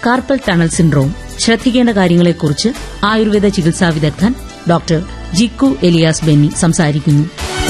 carpal tunnel syndrome ശ്രദ്ധിക്കേണ്ട കാര്യങ്ങളെക്കുറിച്ച് ആയുർവേദ ചികിത്സാ വിദഗ്ധൻ ഡോക്ടർ ജിക്കു എലിയാസ് ബെന്നി സംസാരിക്കുന്നു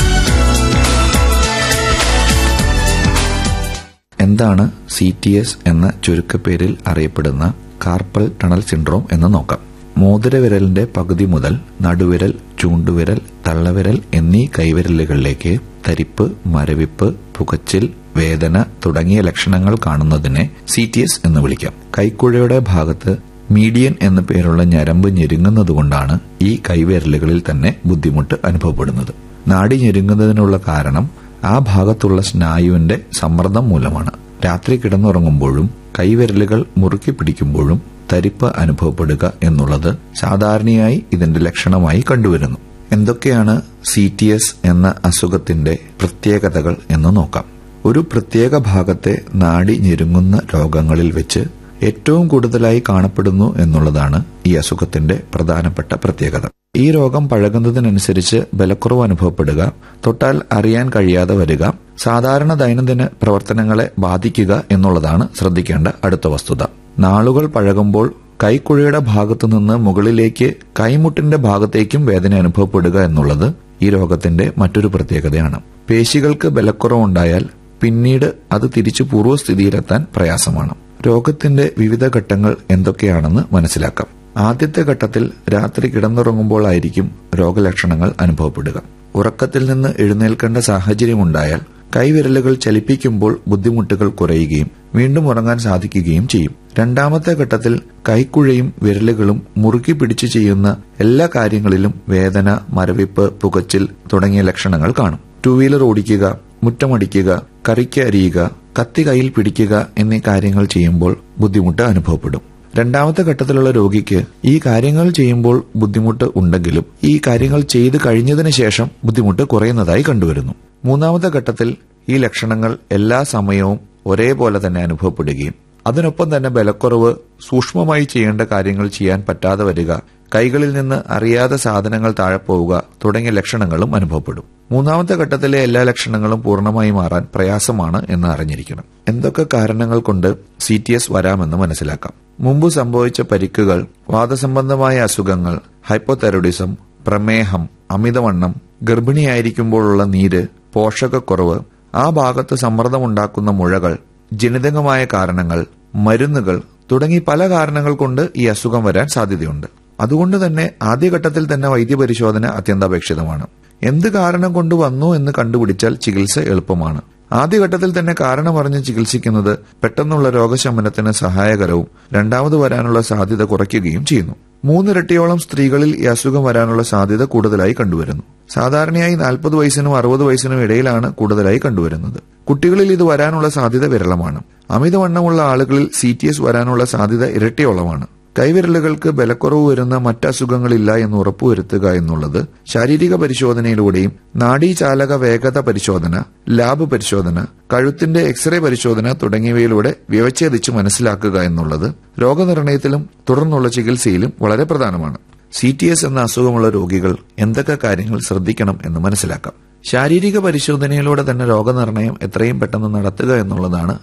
എന്താണ് സി ടി എസ് എന്ന ചുരുക്കപ്പേരിൽ അറിയപ്പെടുന്ന കാർപ്പൽ ടണൽ സിൻഡ്രോം എന്ന് നോക്കാം മോതിരവിരലിന്റെ പകുതി മുതൽ നടുവിരൽ ചൂണ്ടുവിരൽ തള്ളവിരൽ എന്നീ കൈവിരലുകളിലേക്ക് തരിപ്പ് മരവിപ്പ് പുകച്ചിൽ വേദന തുടങ്ങിയ ലക്ഷണങ്ങൾ കാണുന്നതിനെ സി ടി എസ് എന്ന് വിളിക്കാം കൈക്കുഴയുടെ ഭാഗത്ത് മീഡിയൻ എന്ന പേരുള്ള ഞരമ്പ് ഞെരുങ്ങുന്നതുകൊണ്ടാണ് ഈ കൈവിരലുകളിൽ തന്നെ ബുദ്ധിമുട്ട് അനുഭവപ്പെടുന്നത് നാടി ഞെരുങ്ങുന്നതിനുള്ള കാരണം ആ ഭാഗത്തുള്ള സ്നായുവിന്റെ സമ്മർദ്ദം മൂലമാണ് രാത്രി കിടന്നുറങ്ങുമ്പോഴും കൈവിരലുകൾ മുറുക്കി പിടിക്കുമ്പോഴും തരിപ്പ് അനുഭവപ്പെടുക എന്നുള്ളത് സാധാരണയായി ഇതിന്റെ ലക്ഷണമായി കണ്ടുവരുന്നു എന്തൊക്കെയാണ് സി ടി എസ് എന്ന അസുഖത്തിന്റെ പ്രത്യേകതകൾ എന്ന് നോക്കാം ഒരു പ്രത്യേക ഭാഗത്തെ നാടി ഞെരുങ്ങുന്ന രോഗങ്ങളിൽ വെച്ച് ഏറ്റവും കൂടുതലായി കാണപ്പെടുന്നു എന്നുള്ളതാണ് ഈ അസുഖത്തിന്റെ പ്രധാനപ്പെട്ട പ്രത്യേകത ഈ രോഗം പഴകുന്നതിനനുസരിച്ച് ബലക്കുറവ് അനുഭവപ്പെടുക തൊട്ടാൽ അറിയാൻ കഴിയാതെ വരിക സാധാരണ ദൈനംദിന പ്രവർത്തനങ്ങളെ ബാധിക്കുക എന്നുള്ളതാണ് ശ്രദ്ധിക്കേണ്ട അടുത്ത വസ്തുത നാളുകൾ പഴകുമ്പോൾ കൈക്കുഴയുടെ ഭാഗത്തു നിന്ന് മുകളിലേക്ക് കൈമുട്ടിന്റെ ഭാഗത്തേക്കും വേദന അനുഭവപ്പെടുക എന്നുള്ളത് ഈ രോഗത്തിന്റെ മറ്റൊരു പ്രത്യേകതയാണ് പേശികൾക്ക് ബലക്കുറവുണ്ടായാൽ പിന്നീട് അത് തിരിച്ചു പൂർവ്വസ്ഥിതിയിലെത്താൻ പ്രയാസമാണ് രോഗത്തിന്റെ വിവിധ ഘട്ടങ്ങൾ എന്തൊക്കെയാണെന്ന് മനസ്സിലാക്കാം ആദ്യത്തെ ഘട്ടത്തിൽ രാത്രി കിടന്നുറങ്ങുമ്പോഴായിരിക്കും രോഗലക്ഷണങ്ങൾ അനുഭവപ്പെടുക ഉറക്കത്തിൽ നിന്ന് എഴുന്നേൽക്കേണ്ട സാഹചര്യമുണ്ടായാൽ കൈവിരലുകൾ ചലിപ്പിക്കുമ്പോൾ ബുദ്ധിമുട്ടുകൾ കുറയുകയും വീണ്ടും ഉറങ്ങാൻ സാധിക്കുകയും ചെയ്യും രണ്ടാമത്തെ ഘട്ടത്തിൽ കൈക്കുഴയും വിരലുകളും മുറുക്കി പിടിച്ചു ചെയ്യുന്ന എല്ലാ കാര്യങ്ങളിലും വേദന മരവിപ്പ് പുകച്ചിൽ തുടങ്ങിയ ലക്ഷണങ്ങൾ കാണും ടൂ വീലർ ഓടിക്കുക മുറ്റമടിക്കുക കറിക്ക് അരിയുക കത്തി കയ്യിൽ പിടിക്കുക എന്നീ കാര്യങ്ങൾ ചെയ്യുമ്പോൾ ബുദ്ധിമുട്ട് അനുഭവപ്പെടും രണ്ടാമത്തെ ഘട്ടത്തിലുള്ള രോഗിക്ക് ഈ കാര്യങ്ങൾ ചെയ്യുമ്പോൾ ബുദ്ധിമുട്ട് ഉണ്ടെങ്കിലും ഈ കാര്യങ്ങൾ ചെയ്തു കഴിഞ്ഞതിന് ശേഷം ബുദ്ധിമുട്ട് കുറയുന്നതായി കണ്ടുവരുന്നു മൂന്നാമത്തെ ഘട്ടത്തിൽ ഈ ലക്ഷണങ്ങൾ എല്ലാ സമയവും ഒരേപോലെ തന്നെ അനുഭവപ്പെടുകയും അതിനൊപ്പം തന്നെ ബലക്കുറവ് സൂക്ഷ്മമായി ചെയ്യേണ്ട കാര്യങ്ങൾ ചെയ്യാൻ പറ്റാതെ വരിക കൈകളിൽ നിന്ന് അറിയാതെ സാധനങ്ങൾ താഴെ പോവുക തുടങ്ങിയ ലക്ഷണങ്ങളും അനുഭവപ്പെടും മൂന്നാമത്തെ ഘട്ടത്തിലെ എല്ലാ ലക്ഷണങ്ങളും പൂർണ്ണമായി മാറാൻ പ്രയാസമാണ് എന്ന് അറിഞ്ഞിരിക്കണം എന്തൊക്കെ കാരണങ്ങൾ കൊണ്ട് സി ടി എസ് വരാമെന്ന് മനസ്സിലാക്കാം മുമ്പ് സംഭവിച്ച പരിക്കുകൾ വാദസംബന്ധമായ അസുഖങ്ങൾ ഹൈപ്പോതെറോഡിസം പ്രമേഹം അമിതവണ്ണം ഗർഭിണിയായിരിക്കുമ്പോഴുള്ള നീര് പോഷകക്കുറവ് ആ ഭാഗത്ത് സമ്മർദ്ദമുണ്ടാക്കുന്ന മുഴകൾ ജനിതകമായ കാരണങ്ങൾ മരുന്നുകൾ തുടങ്ങി പല കാരണങ്ങൾ കൊണ്ട് ഈ അസുഖം വരാൻ സാധ്യതയുണ്ട് അതുകൊണ്ട് തന്നെ ആദ്യഘട്ടത്തിൽ തന്നെ വൈദ്യപരിശോധന അത്യന്താപേക്ഷിതമാണ് എന്ത് കാരണം കൊണ്ട് വന്നു എന്ന് കണ്ടുപിടിച്ചാൽ ചികിത്സ എളുപ്പമാണ് ആദ്യഘട്ടത്തിൽ തന്നെ കാരണമറിഞ്ഞ് ചികിത്സിക്കുന്നത് പെട്ടെന്നുള്ള രോഗശമനത്തിന് സഹായകരവും രണ്ടാമത് വരാനുള്ള സാധ്യത കുറയ്ക്കുകയും ചെയ്യുന്നു മൂന്നിരട്ടിയോളം സ്ത്രീകളിൽ ഈ അസുഖം വരാനുള്ള സാധ്യത കൂടുതലായി കണ്ടുവരുന്നു സാധാരണയായി നാൽപ്പത് വയസ്സിനും അറുപത് വയസ്സിനും ഇടയിലാണ് കൂടുതലായി കണ്ടുവരുന്നത് കുട്ടികളിൽ ഇത് വരാനുള്ള സാധ്യത വിരളമാണ് അമിതവണ്ണമുള്ള ആളുകളിൽ സി ടി എസ് വരാനുള്ള സാധ്യത ഇരട്ടിയോളമാണ് കൈവിരലുകൾക്ക് ബലക്കുറവ് വരുന്ന മറ്റസുഖങ്ങളില്ല എന്ന് ഉറപ്പുവരുത്തുക എന്നുള്ളത് ശാരീരിക പരിശോധനയിലൂടെയും നാഡീചാലക വേഗത പരിശോധന ലാബ് പരിശോധന കഴുത്തിന്റെ എക്സ്റേ പരിശോധന തുടങ്ങിയവയിലൂടെ വ്യവച്ഛേദിച്ച് മനസ്സിലാക്കുക എന്നുള്ളത് രോഗനിർണയത്തിലും തുടർന്നുള്ള ചികിത്സയിലും വളരെ പ്രധാനമാണ് സി ടി എസ് എന്ന അസുഖമുള്ള രോഗികൾ എന്തൊക്കെ കാര്യങ്ങൾ ശ്രദ്ധിക്കണം എന്ന് മനസ്സിലാക്കാം ശാരീരിക പരിശോധനയിലൂടെ തന്നെ രോഗനിർണയം എത്രയും പെട്ടെന്ന് നടത്തുക എന്നുള്ളതാണ്